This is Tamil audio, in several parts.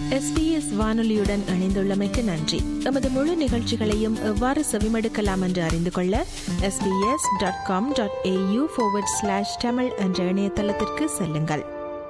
எஸ்பிஎஸ் வானொலியுடன் இணைந்துள்ளமைக்கு நன்றி எமது முழு நிகழ்ச்சிகளையும் எவ்வாறு செவிமடுக்கலாம் என்று அறிந்து கொள்ள SBS dot com dot AU slash Tamil என்ற இணையதளத்திற்கு செல்லுங்கள்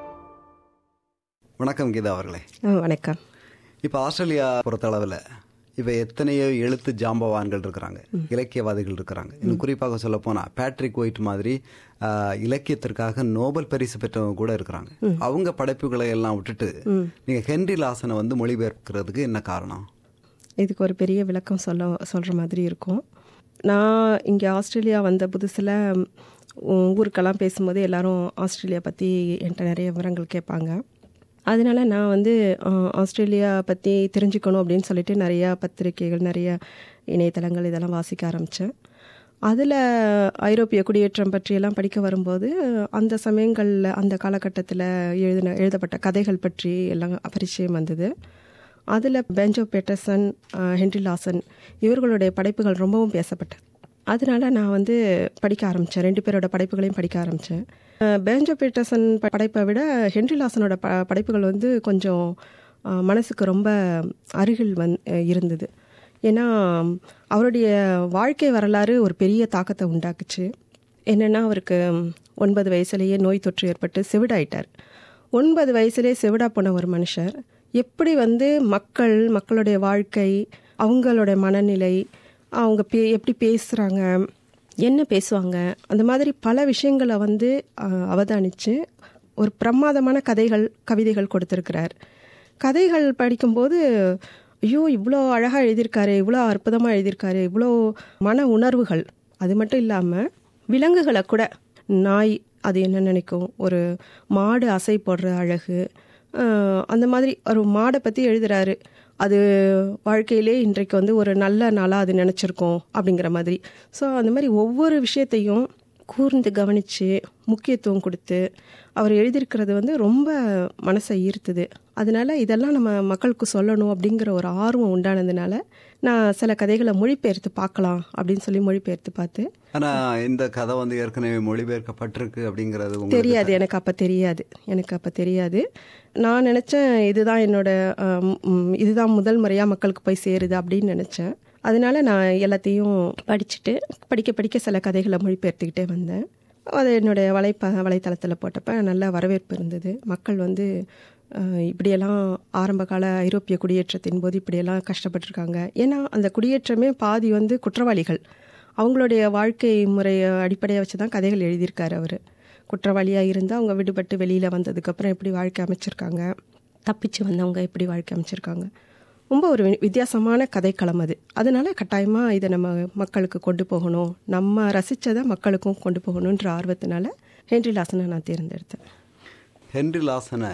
வணக்கம் கீதா அவர்களே ஆ, வணக்கம் இப்போ ஆஸ்திரேலியா பொறுத்தளவில் இப்போ எத்தனையோ எழுத்து ஜாம்பவான்கள் இருக்கிறாங்க இலக்கியவாதிகள் இருக்கிறாங்க இன்னும் குறிப்பாக சொல்ல போனால் பேட்ரிக் ஒயிட் மாதிரி ஆ, இலக்கியத்திற்காக நோபல் பரிசு பெற்றவங்க கூட இருக்கிறாங்க அவங்க படைப்புகளை எல்லாம் விட்டுட்டு நீங்க ஹென்ரி லாசனை வந்து மொழிபெயர்க்கிறதுக்கு என்ன காரணம் இதுக்கு ஒரு பெரிய விளக்கம் சொல்ல சொல்கிற மாதிரி இருக்கும் நான் இங்கே ஆஸ்திரேலியா வந்த புதுசில் ஊருக்கெல்லாம் பேசும்போது எல்லாரும் ஆஸ்திரேலியா பற்றி என்கிட்ட நிறைய விவரங்கள் கேட்பாங்க அதனால நான் வந்து அஹ், ஆஸ்திரேலியா பற்றி தெரிஞ்சுக்கணும் அப்படின்னு சொல்லிட்டு நிறையா பத்திரிகைகள் நிறைய இணையதளங்கள் இதெல்லாம் வாசிக்க ஆரம்பித்தேன் அதில் ஐரோப்பிய குடியேற்றம் பற்றியெல்லாம் படிக்க வரும்போது அந்த சமயங்களில் அந்த காலகட்டத்தில் எழுதின எழுதப்பட்ட கதைகள் பற்றி எல்லாம் பரிச்சயம் வந்தது அதில் பெஞ்சோ பெட்டர்சன் அஹ், ஹென்ரி லாசன் இவர்களுடைய படைப்புகள் ரொம்பவும் பேசப்பட்டது அதனால நான் வந்து படிக்க ஆரம்பித்தேன் ரெண்டு பேரோட படைப்புகளையும் படிக்க ஆரம்பித்தேன் பெஞ்சோ பெட்டர்சன் ப- படைப்பை விட ஹென்ரி லாசனோட ப படைப்புகள் வந்து கொஞ்சம் அஹ், மனசுக்கு ரொம்ப அருகில் வந் அஹ், இருந்தது ஏன்னா அவருடைய வாழ்க்கை வரலாறு ஒரு பெரிய தாக்கத்தை உண்டாக்குச்சு என்னென்னா அவருக்கு ஒன்பது வயசுலேயே நோய் தொற்று ஏற்பட்டு செவிடாயிட்டார் ஒன்பது வயசுலேயே செவிடா போன ஒரு மனுஷர் எப்படி வந்து மக்கள் மக்களுடைய வாழ்க்கை அவங்களோட மனநிலை அவங்க பே எப்படி பேசுகிறாங்க என்ன பேசுவாங்க அந்த மாதிரி பல விஷயங்களை வந்து அஹ், அவதானிச்சு ஒரு பிரமாதமான கதைகள் கவிதைகள் கொடுத்துருக்கிறார் கதைகள் படிக்கும்போது ஐயோ இவ்வளோ அழகாக எழுதியிருக்காரு இவ்வளோ அற்புதமாக எழுதியிருக்காரு இவ்வளோ மன உணர்வுகள் அது மட்டும் இல்லாமல் விலங்குகளை கூட நாய் அது என்ன நினைக்கும் ஒரு மாடு அசை போடுற அழகு அஹ், அந்த மாதிரி ஒரு மாடை பற்றி எழுதுறாரு அது வாழ்க்கையிலே இன்றைக்கு வந்து ஒரு நல்ல நாளாக அது நினச்சிருக்கோம் அப்படிங்கிற மாதிரி ஸோ அந்த மாதிரி ஒவ்வொரு விஷயத்தையும் கூர்ந்து கவனித்து முக்கியத்துவம் கொடுத்து அவர் எழுதியிருக்கிறது வந்து ரொம்ப மனசை ஈர்த்துது அதனால இதெல்லாம் நம்ம மக்களுக்கு சொல்லணும் அப்படிங்கிற ஒரு ஆர்வம் உண்டானதுனால நான் சில கதைகளை மொழிபெயர்த்து பார்க்கலாம் அப்படின்னு சொல்லி மொழிபெயர்த்து பார்த்து ஆனா இந்த கதை வந்து ஏற்கனவே மொழிபெயர்க்கப்பட்டிருக்கு அப்படிங்கிறது உங்களுக்கு தெரியாது எனக்கு அப்போ தெரியாது எனக்கு அப்போ தெரியாது நான் நினச்சேன் இதுதான் என்னோட அஹ், ம், இதுதான் முதல் முறையாக மக்களுக்கு போய் சேருது அப்படின்னு நினச்சேன் அதனால நான் எல்லாத்தையும் படிச்சுட்டு படிக்க படிக்க சில கதைகளை மொழிபெயர்த்துக்கிட்டே வந்தேன் அது என்னுடைய வலைப்ப வலைத்தளத்தில் போட்டப்ப நல்ல வரவேற்பு இருந்தது மக்கள் வந்து அஹ், இப்படியெல்லாம் ஆரம்ப கால ஐரோப்பிய குடியேற்றத்தின் போது இப்படியெல்லாம் கஷ்டப்பட்டிருக்காங்க ஏன்னா அந்த குடியேற்றமே பாதி வந்து குற்றவாளிகள் அவங்களுடைய வாழ்க்கை முறையை அடிப்படையாக வச்சு தான் கதைகள் எழுதியிருக்காரு அவர் குற்றவாளியாக இருந்து அவங்க விடுபட்டு வெளியில் வந்ததுக்கப்புறம் எப்படி வாழ்க்கை அமைச்சிருக்காங்க தப்பிச்சு வந்தவங்க எப்படி வாழ்க்கை அமைச்சிருக்காங்க ரொம்ப ஒரு வி- வித்தியாசமான கதைக்களம் அது அதனால கட்டாயமாக இதை நம்ம மக்களுக்கு கொண்டு போகணும் நம்ம ரசித்ததை மக்களுக்கும் கொண்டு போகணுன்ற ஆர்வத்தினால ஹென்ரி லாசனை நான் தேர்ந்தெடுத்தேன் ஹென்ரி லாசனை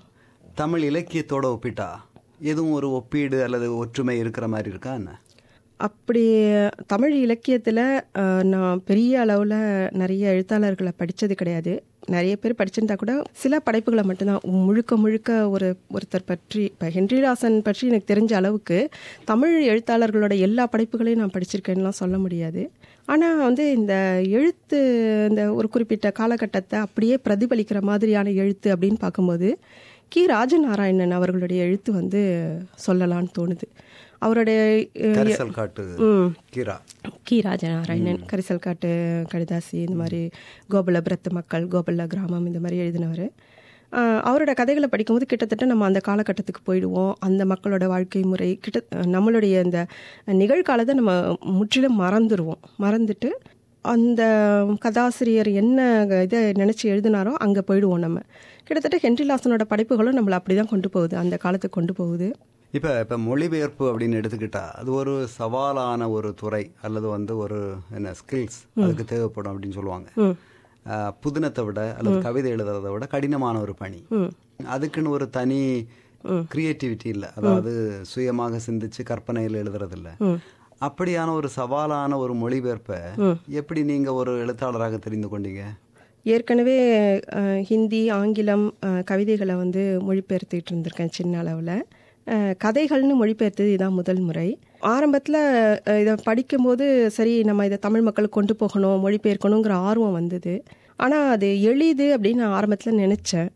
தமிழ் இலக்கியத்தோட ஒப்பிட்டா எதுவும் ஒரு ஒப்பீடு அல்லது ஒற்றுமை இருக்கிற மாதிரி இருக்கா என்ன அப்படி தமிழ் இலக்கியத்தில் நான் பெரிய அளவில் நிறைய எழுத்தாளர்களை படித்தது கிடையாது நிறைய பேர் படிச்சிருந்தா கூட சில படைப்புகளை மட்டும்தான் முழுக்க முழுக்க ஒரு ஒருத்தர் பற்றி இப்போ ஹென்ரிலாசன் பற்றி எனக்கு தெரிஞ்ச அளவுக்கு தமிழ் எழுத்தாளர்களோட எல்லா படைப்புகளையும் நான் படிச்சிருக்கேன்னுலாம் சொல்ல முடியாது ஆனால் வந்து இந்த எழுத்து இந்த ஒரு குறிப்பிட்ட காலகட்டத்தை அப்படியே பிரதிபலிக்கிற மாதிரியான எழுத்து அப்படின்னு பார்க்கும்போது கி ராஜநாராயணன் அவர்களுடைய எழுத்து வந்து சொல்லலாம்னு தோணுது அவருடைய அஹ், கரிசல் காட்டு கீரா கி ராஜநாராயணன் கரிசல் காட்டு கடிதாசி இந்த மாதிரி கோபலபுரத்து மக்கள் கோபல்ல கிராமம் இந்த மாதிரி எழுதினவர் அவரோட கதைகளை படிக்கும்போது கிட்டத்தட்ட நம்ம அந்த காலகட்டத்துக்கு போயிடுவோம் அந்த மக்களோட வாழ்க்கை முறை கிட்ட நம்மளுடைய இந்த நிகழ்காலத்தை நம்ம முற்றிலும் மறந்துடுவோம் மறந்துட்டு அந்த கதாசிரியர் என்ன இதை நினச்சி எழுதினாரோ அங்கே போயிடுவோம் நம்ம கிட்டத்தட்ட ஹென்ரி லாசனோட படைப்புகளும் நம்மளை அப்படி தான் கொண்டு போகுது அந்த காலத்துக்கு கொண்டு போகுது இப்ப இப்ப மொழிபெயர்ப்பு அப்படின்னு எடுத்துக்கிட்டா அது ஒரு சவாலான ஒரு துறை அல்லது வந்து ஒரு என்ன ஸ்கில்ஸ் அதுக்கு தேவைப்படும் அப்படின்னு சொல்லுவாங்க ஆஹ், புதினத்தை விட அல்லது கவிதை எழுதுறதை விட கடினமான ஒரு பணி அதுக்குன்னு ஒரு தனி கிரியேட்டிவிட்டி இல்ல அதாவது சுயமாக சிந்திச்சு கற்பனையில் எழுதுறது இல்ல அப்படியான ஒரு சவாலான ஒரு மொழிபெயர்ப்பை எப்படி நீங்க ஒரு எழுத்தாளராக தெரிந்து கொண்டீங்க ஏற்கனவே அஹ், ஹிந்தி ஆங்கிலம் அஹ், கவிதைகளை வந்து மொழிபெயர்த்துக்கிட்டு இருந்திருக்கேன் சின்ன அளவில் கதைகள்னு மொழிபெயர்த்தது இதான் முதல் முறை ஆரம்பத்தில் இதை படிக்கும்போது சரி நம்ம இதை தமிழ் மக்களுக்கு கொண்டு போகணும் மொழிபெயர்க்கணுங்கிற ஆர்வம் வந்தது ஆனால் அது எளிது அப்படின்னு நான் ஆரம்பத்தில் நினச்சேன்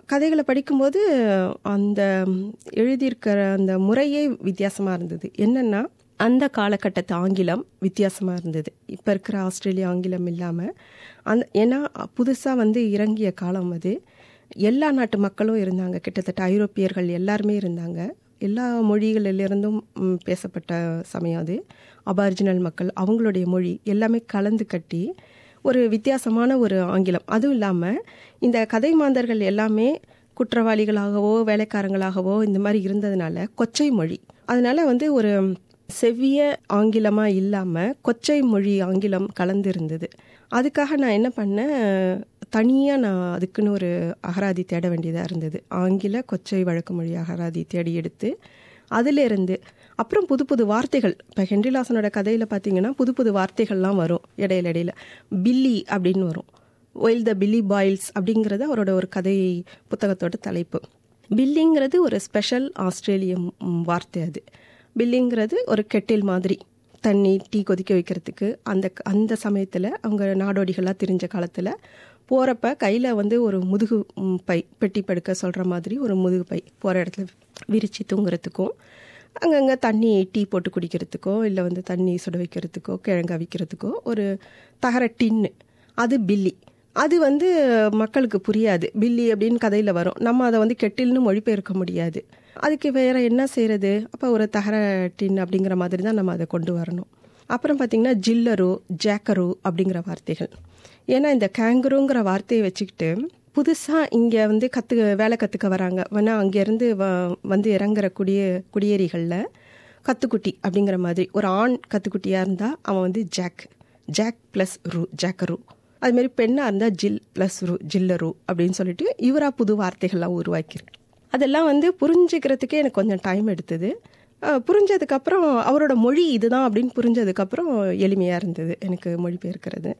கதைகளை படிக்கும்போது அந்த எழுதியிருக்கிற அந்த முறையே வித்தியாசமாக இருந்தது என்னென்னா அந்த காலகட்டத்து ஆங்கிலம் வித்தியாசமாக இருந்தது இப்போ இருக்கிற ஆஸ்திரேலியா ஆங்கிலம் இல்லாமல் அந்த ஏன்னா புதுசாக வந்து இறங்கிய காலம் அது எல்லா நாட்டு மக்களும் இருந்தாங்க கிட்டத்தட்ட ஐரோப்பியர்கள் எல்லாருமே இருந்தாங்க எல்லா மொழிகளிலிருந்தும் ம், பேசப்பட்ட சமயம் அது அபாரிஜினல் மக்கள் அவங்களுடைய மொழி எல்லாமே கலந்து கட்டி ஒரு வித்தியாசமான ஒரு ஆங்கிலம் அதுவும் இல்லாமல் இந்த கதை மாந்தர்கள் எல்லாமே குற்றவாளிகளாகவோ வேலைக்காரங்களாகவோ இந்த மாதிரி இருந்ததுனால கொச்சை மொழி அதனால வந்து ஒரு செவ்விய ஆங்கிலமாக இல்லாமல் கொச்சை மொழி ஆங்கிலம் கலந்து இருந்தது அதுக்காக நான் என்ன பண்ணேன் தனியாக நான் அதுக்குன்னு ஒரு அகராதி தேட வேண்டியதாக இருந்தது ஆங்கில கொச்சை வழக்கு மொழி அகராதி தேடி எடுத்து அதிலிருந்து அப்புறம் புது புது வார்த்தைகள் இப்போ ஹென்ரிலாசனோட கதையில் பார்த்தீங்கன்னா புது புது வார்த்தைகள்லாம் வரும் இடையில இடையில பில்லி அப்படின்னு வரும் ஒயில் த பில்லி பாயில்ஸ் அப்படிங்கிறது அவரோட ஒரு கதை புத்தகத்தோட தலைப்பு பில்லிங்கிறது ஒரு ஸ்பெஷல் ஆஸ்திரேலிய ம், வார்த்தை அது பில்லிங்கிறது ஒரு கெட்டில் மாதிரி தண்ணி டீ கொதிக்க வைக்கிறதுக்கு அந்த அந்த சமயத்தில் அவங்க நாடோடிகளாக தெரிஞ்ச காலத்தில் போகிறப்ப கையில் வந்து ஒரு முதுகு ம், பை பெட்டி படுக்க சொல்கிற மாதிரி ஒரு முதுகு பை போகிற இடத்துல விரித்து தூங்குறதுக்கும் அங்கங்கே தண்ணி டீ போட்டு குடிக்கிறதுக்கோ இல்லை வந்து தண்ணி சுட வைக்கிறதுக்கோ கிழங்கு அவிக்கிறதுக்கோ ஒரு தகர டின்னு அது பில்லி அது வந்து மக்களுக்கு புரியாது பில்லி அப்படின்னு கதையில் வரும் நம்ம அதை வந்து கெட்டில்னு மொழிபெயர்க்க முடியாது அதுக்கு வேற என்ன செய்யறது அப்போ ஒரு தகர டின் அப்படிங்கிற மாதிரி தான் நம்ம அதை கொண்டு வரணும் அப்புறம் பார்த்தீங்கன்னா ஜில்லரு ஜேக்கரு அப்படிங்கிற வார்த்தைகள் ஏன்னா இந்த கேங்குருங்கிற வார்த்தையை வச்சுக்கிட்டு புதுசாக இங்கே வந்து கற்று வேலை கற்றுக்க வராங்க வேணா அங்கேருந்து வ வந்து இறங்குற குடியே குடியேறிகளில் கத்துக்குட்டி அப்படிங்கிற மாதிரி ஒரு ஆண் கத்துக்குட்டியாக இருந்தால் அவன் வந்து ஜாக் ஜாக் ப்ளஸ் ரு ஜாக்கரு அதுமாரி பெண்ணாக இருந்தால் ஜில் ப்ளஸ் ரு ஜில்லரு அப்படின்னு சொல்லிட்டு இவரா புது வார்த்தைகள்லாம் உருவாக்கிறார் அதெல்லாம் வந்து புரிஞ்சுக்கிறதுக்கே எனக்கு கொஞ்சம் டைம் எடுத்தது அஹ் புரிஞ்சதுக்கப்புறம் அவரோட மொழி இதுதான் அப்படின்னு புரிஞ்சதுக்கப்புறம் எளிமையாக இருந்தது எனக்கு மொழிபெயர்க்கிறது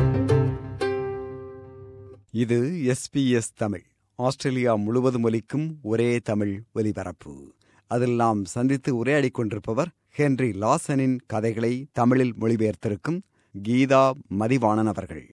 இது எஸ்பிஎஸ் தமிழ் ஆஸ்திரேலியா முழுவதும் ஒலிக்கும் ஒரே தமிழ் ஒலிபரப்பு அதில் நாம் சந்தித்து உரையாடிக் கொண்டிருப்பவர் ஹென்றி லாசனின் கதைகளை தமிழில் மொழிபெயர்த்திருக்கும் கீதா மதிவாணன் அவர்கள்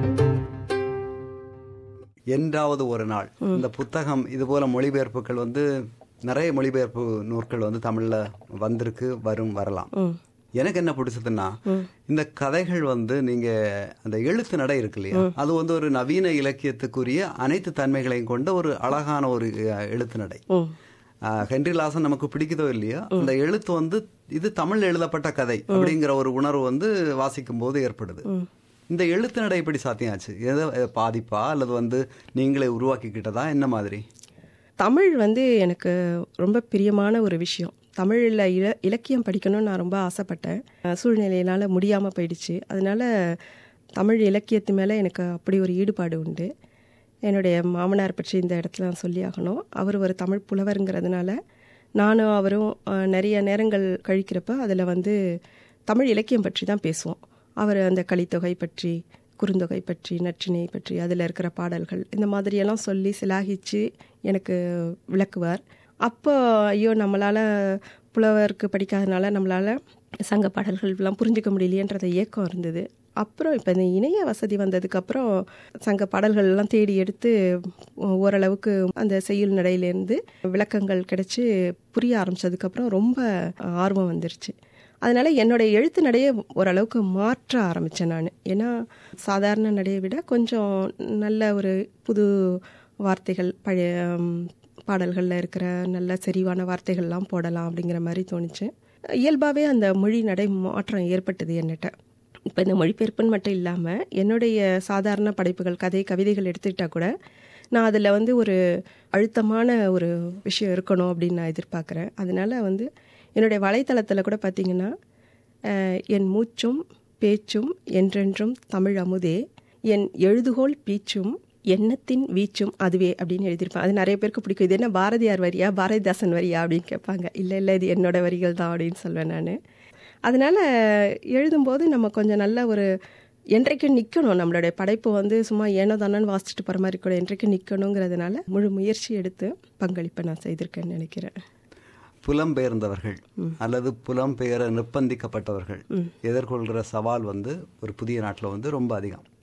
என்றாவது ஒரு நாள் இந்த புத்தகம் இது போல மொழிபெயர்ப்புகள் வந்து நிறைய மொழிபெயர்ப்பு நூற்கள் வந்து தமிழ்ல வந்திருக்கு வரும் வரலாம் எனக்கு என்ன பிடிச்சதுன்னா இந்த கதைகள் வந்து நீங்க அந்த எழுத்து நடை இருக்கு இல்லையா அது வந்து ஒரு நவீன இலக்கியத்துக்குரிய அனைத்து தன்மைகளையும் கொண்ட ஒரு அழகான ஒரு அஹ், எழுத்து நடை அஹ், ஹென்றி லாசன் நமக்கு பிடிக்குதோ இல்லையோ அந்த எழுத்து வந்து இது தமிழ் எழுதப்பட்ட கதை அப்படிங்கிற ஒரு உணர்வு வந்து வாசிக்கும் போது ஏற்படுது இந்த எழுத்து நடை எப்படி சாத்தியாச்சு எதை அஹ், பாதிப்பா அல்லது வந்து நீங்களே உருவாக்கிக்கிட்டதா என்ன மாதிரி தமிழ் வந்து எனக்கு ரொம்ப பிரியமான ஒரு விஷயம் தமிழில் இல இலக்கியம் படிக்கணும்னு நான் ரொம்ப ஆசைப்பட்டேன் அஹ் சூழ்நிலையினால முடியாமல் போயிடுச்சு அதனால தமிழ் இலக்கியத்து மேலே எனக்கு அப்படி ஒரு ஈடுபாடு உண்டு என்னுடைய மாமனார் பற்றி இந்த இடத்துல நான் சொல்லி ஆகணும் அவர் ஒரு தமிழ் புலவருங்கிறதுனால நானும் அவரும் அஹ், நிறைய நேரங்கள் கழிக்கிறப்ப அதில் வந்து தமிழ் இலக்கியம் பற்றி தான் பேசுவோம் அவர் அந்த கலித்தொகை பற்றி குறுந்தொகை பற்றி நற்றினை பற்றி அதில் இருக்கிற பாடல்கள் இந்த மாதிரியெல்லாம் சொல்லி சிலாகிச்சு எனக்கு விளக்குவார் அப்போ ஐயோ நம்மளால் புலவருக்கு படிக்காதனால நம்மளால் சங்க பாடல்கள்லாம் புரிஞ்சுக்க முடியலையேன்றத ஏக்கம் இருந்தது அப்புறம் இப்போ இந்த இணைய வசதி வந்ததுக்கப்புறம் சங்க பாடல்கள்லாம் தேடி எடுத்து ஓரளவுக்கு அந்த செய்யுள் நடையிலேருந்து விளக்கங்கள் கிடைச்சி புரிய ஆரம்பிச்சதுக்கப்புறம் ரொம்ப ஆர்வம் வந்துருச்சு அதனால என்னுடைய எழுத்து நடையை ஓரளவுக்கு மாற்ற ஆரம்பித்தேன் நான் ஏன்னா சாதாரண நடையை விட கொஞ்சம் நல்ல ஒரு புது வார்த்தைகள் பழைய ம், பாடல்களில் இருக்கிற நல்ல செறிவான வார்த்தைகள்லாம் போடலாம் அப்படிங்கிற மாதிரி தோணுச்சு இயல்பாகவே அந்த மொழி நடை மாற்றம் ஏற்பட்டது என்னட்ட இப்போ இந்த மொழிபெயர்ப்புன்னு மட்டும் இல்லாமல் என்னுடைய சாதாரண படைப்புகள் கதை கவிதைகள் எடுத்துக்கிட்டா கூட நான் அதில் வந்து ஒரு அழுத்தமான ஒரு விஷயம் இருக்கணும் அப்படின்னு நான் எதிர்பார்க்குறேன் அதனால வந்து என்னுடைய வலைத்தளத்தில் கூட பார்த்தீங்கன்னா அஹ், என் மூச்சும் பேச்சும் என்றென்றும் தமிழ் அமுதே என் எழுதுகோள் பீச்சும் எண்ணத்தின் வீச்சும் அதுவே அப்படின்னு எழுதியிருப்பேன் அது நிறைய பேருக்கு பிடிக்கும் இது என்ன பாரதியார் வரியா பாரதிதாசன் வரியா அப்படின்னு கேட்பாங்க இல்லை இல்லை இது என்னோட வரிகள் தான் அப்படின்னு சொல்வேன் நான் அதனால எழுதும்போது நம்ம கொஞ்சம் நல்ல ஒரு என்றைக்கும் நிற்கணும் நம்மளுடைய படைப்பு வந்து சும்மா ஏனோ தானோன்னு வாசிச்சுட்டு போகிற மாதிரி கூட என்றைக்கும் நிற்கணுங்கிறதுனால முழு முயற்சி எடுத்து பங்களிப்பை நான் செய்திருக்கேன்னு நினைக்கிறேன் புலம்பெயர்ந்தவர்கள் அல்லது புலம்பெயர நிர்பந்திக்கப்பட்டவர்கள் எதிர்கொள்கிற சவால் வந்து ஒரு புதிய நாட்டில் வந்து ரொம்ப அதிகம்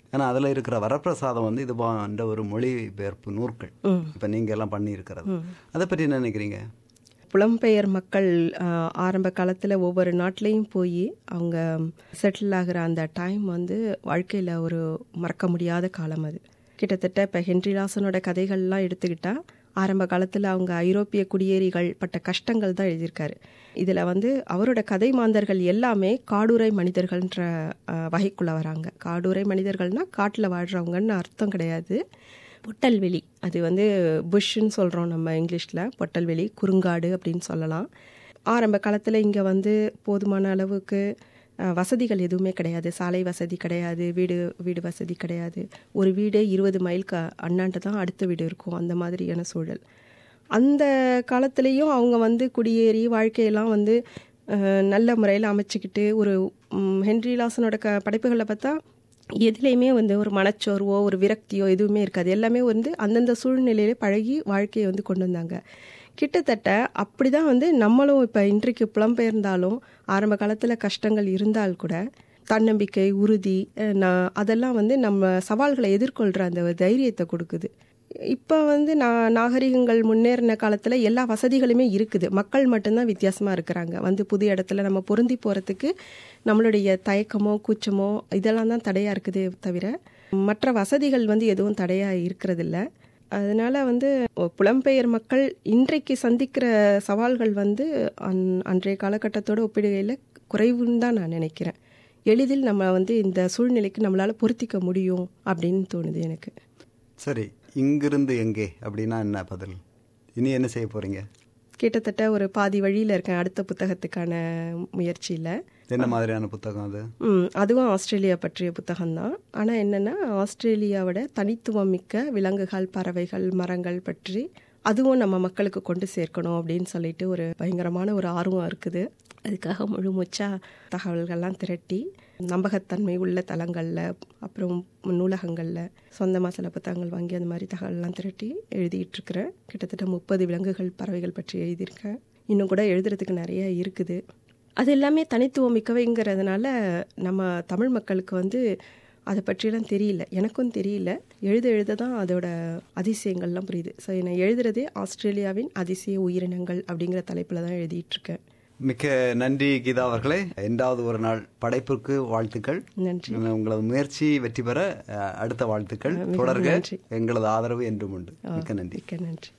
ஏன்னா அதில் இருக்கிற வரப்பிரசாதம் வந்து இது போன்ற ஒரு மொழிபெயர்ப்பு நூற்கள் இப்போ நீங்கள் எல்லாம் பண்ணி இருக்கிறது அதை பற்றி என்ன நினைக்கிறீங்க புலம்பெயர் மக்கள் ஆஹ், ஆரம்ப காலத்தில் ஒவ்வொரு நாட்டிலையும் போய் அவங்க செட்டில் ஆகிற அந்த டைம் வந்து வாழ்க்கையில் ஒரு மறக்க முடியாத காலம் அது கிட்டத்தட்ட இப்போ ஹென்ரிலாசனோட கதைகள்லாம் எடுத்துக்கிட்டா ஆரம்ப காலத்தில் அவங்க ஐரோப்பிய குடியேறிகள் பட்ட கஷ்டங்கள் தான் எழுதியிருக்காரு இதில் வந்து அவரோட கதை மாந்தர்கள் எல்லாமே காடுரை மனிதர்கள்ன்ற ஆஹ், வகைக்குள்ள வராங்க காடுரை மனிதர்கள்னா காட்டில் வாழ்கிறவங்கன்னு அர்த்தம் கிடையாது பொட்டல்வெளி அது வந்து புஷ்ன்னு சொல்கிறோம் நம்ம இங்கிலீஷில் பொட்டல்வெளி குறுங்காடு அப்படின்னு சொல்லலாம் ஆரம்ப காலத்தில் இங்கே வந்து போதுமான அளவுக்கு அஹ், வசதிகள் எதுவுமே கிடையாது சாலை வசதி கிடையாது வீடு வீடு வசதி கிடையாது ஒரு வீடே இருபது மைலுக்கு அண்ணாண்டு தான் அடுத்த வீடு இருக்கும் அந்த மாதிரியான சூழல் அந்த காலத்துலேயும் அவங்க வந்து குடியேறி வாழ்க்கையெல்லாம் வந்து அஹ், நல்ல முறையில் அமைச்சுக்கிட்டு ஒரு ம், ஹென்றி லாசனோட க படைப்புகளில் பார்த்தா எதுலேயுமே வந்து ஒரு மனச்சோர்வோ ஒரு விரக்தியோ எதுவுமே இருக்காது எல்லாமே வந்து அந்தந்த சூழ்நிலையிலே பழகி வாழ்க்கையை வந்து கொண்டு வந்தாங்க கிட்டத்தட்ட அப்படி தான் வந்து நம்மளும் இப்போ இன்றைக்கு புலம்பெயர்ந்தாலும் ஆரம்ப காலத்தில் கஷ்டங்கள் இருந்தால் கூட தன்னம்பிக்கை உறுதி அஹ், நான் அதெல்லாம் வந்து நம்ம சவால்களை எதிர்கொள்கிற அந்த ஒரு தைரியத்தை கொடுக்குது இப்போ வந்து நான் நாகரிகங்கள் முன்னேறின காலத்தில் எல்லா வசதிகளுமே இருக்குது மக்கள் மட்டும்தான் வித்தியாசமாக இருக்கிறாங்க வந்து புது இடத்துல நம்ம பொருந்தி போகிறதுக்கு நம்மளுடைய தயக்கமோ கூச்சமோ இதெல்லாம் தான் தடையாக இருக்குதே தவிர மற்ற வசதிகள் வந்து எதுவும் தடையாக இருக்கிறதில்ல அதனால வந்து புலம்பெயர் மக்கள் இன்றைக்கு சந்திக்கிற சவால்கள் வந்து அன் அன்றைய காலகட்டத்தோட ஒப்பிடுகையில் குறைவுன்னு தான் நான் நினைக்கிறேன் எளிதில் நம்ம வந்து இந்த சூழ்நிலைக்கு நம்மளால் பொருத்திக்க முடியும் அப்படின்னு தோணுது எனக்கு சரி இங்கிருந்து எங்கே அப்படின்னா என்ன பதில் இனி என்ன செய்ய போறீங்க கிட்டத்தட்ட ஒரு பாதி வழியில் இருக்கேன் அடுத்த புத்தகத்துக்கான முயற்சியில் என்ன மாதிரியான புத்தகம் அது ம் அதுவும் ஆஸ்திரேலியா பற்றிய புத்தகம்தான் ஆனால் என்னென்னா ஆஸ்திரேலியாவோட தனித்துவம் மிக்க விலங்குகள் பறவைகள் மரங்கள் பற்றி அதுவும் நம்ம மக்களுக்கு கொண்டு சேர்க்கணும் அப்படின்னு சொல்லிட்டு ஒரு பயங்கரமான ஒரு ஆர்வம் இருக்குது அதுக்காக முழு மூச்சா தகவல்கள்லாம் திரட்டி நம்பகத்தன்மை உள்ள தளங்களில் அப்புறம் நூலகங்களில் சொந்தமாக சில புத்தகங்கள் வாங்கி அந்த மாதிரி தகவல்லாம் திரட்டி எழுதிட்டு இருக்கிறேன் கிட்டத்தட்ட முப்பது விலங்குகள் பறவைகள் பற்றி எழுதியிருக்கேன் இன்னும் கூட எழுதுறதுக்கு நிறைய இருக்குது அது எல்லாமே தனித்துவம் மிக்கவைங்கிறதுனால நம்ம தமிழ் மக்களுக்கு வந்து அதை பற்றியெல்லாம் தெரியல எனக்கும் தெரியல எழுத எழுத தான் அதோட அதிசயங்கள்லாம் புரியுது ஸோ நான் எழுதுறதே ஆஸ்திரேலியாவின் அதிசய உயிரினங்கள் அப்படிங்கிற தலைப்பில் தான் எழுதிட்டு இருக்கேன் மிக்க நன்றி கீதா அவர்களே இரண்டாவது ஒரு நாள் படைப்புக்கு வாழ்த்துக்கள் நன்றி உங்களது முயற்சி வெற்றி பெற அஹ், அடுத்த வாழ்த்துக்கள் தொடர்க நன்றி. எங்களது ஆதரவு என்றும் உண்டு மிக்க நன்றி மிக்க நன்றி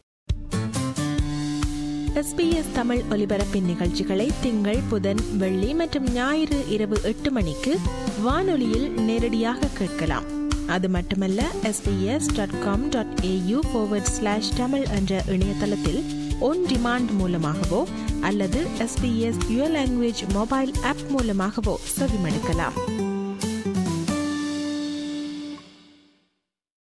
எஸ்பிஎஸ் தமிழ் ஒலிபரப்பின் நிகழ்ச்சிகளை திங்கள் புதன் வெள்ளி மற்றும் ஞாயிறு இரவு எட்டு மணிக்கு வானொலியில் நேரடியாக கேட்கலாம் அது மட்டுமல்ல SBS dot com dot AU slash Tamil என்ற இணையதளத்தில் ஒன் டிமாண்ட் மூலமாகவோ அல்லது SBS your language mobile app மூலமாகவோ செவிமடுக்கலாம்